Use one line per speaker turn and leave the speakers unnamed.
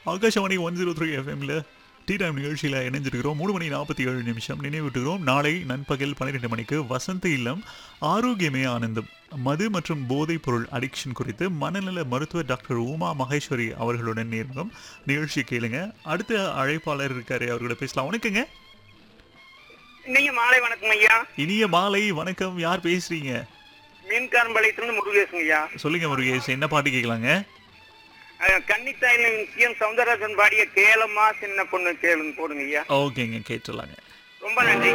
Akashvani one zero three எஃப்எம்ல tea time நிகழ்ச்சியில் இணைஞ்சிருக்கிறோம் மூணு மணி நாற்பத்தி ஏழு நிமிஷம் நினைவிட்டுகிறோம் நாளை நண்பகல் பன்னிரெண்டு மணிக்கு வசந்த இல்லம் ஆரோக்கியமே ஆனந்தம் மது மற்றும் போதைப் பொருள் அடிக்ஷன் குறித்து மனநல மருத்துவர் டாக்டர் உமா மகேஸ்வரி அவர்களுடன் நேர்முகம் நிகழ்ச்சி கேளுங்க அடுத்த அழைப்பாளர் இருக்காரு அவர்களை பேசலாம் வணக்கங்க
இன்னைக்கு மாலை வணக்கம் ஐயா
இனிய மாலை வணக்கம் யார் பேசுறீங்க
மீன்காரம்பாளையத்திலிருந்து முருகேசன் ஐயா
சொல்லுங்க முருகேஷ் என்ன பாட்டு கேட்கலாங்க
அஹ், கன்னித்தாயில சி எம் சவுந்தரராஜன் பாடிய கேளம்மா சின்ன பொண்ணு கேளுங்க போடுங்க ஐயா
ஓகேங்க கேட்டுடலாங்க
ரொம்ப நன்றி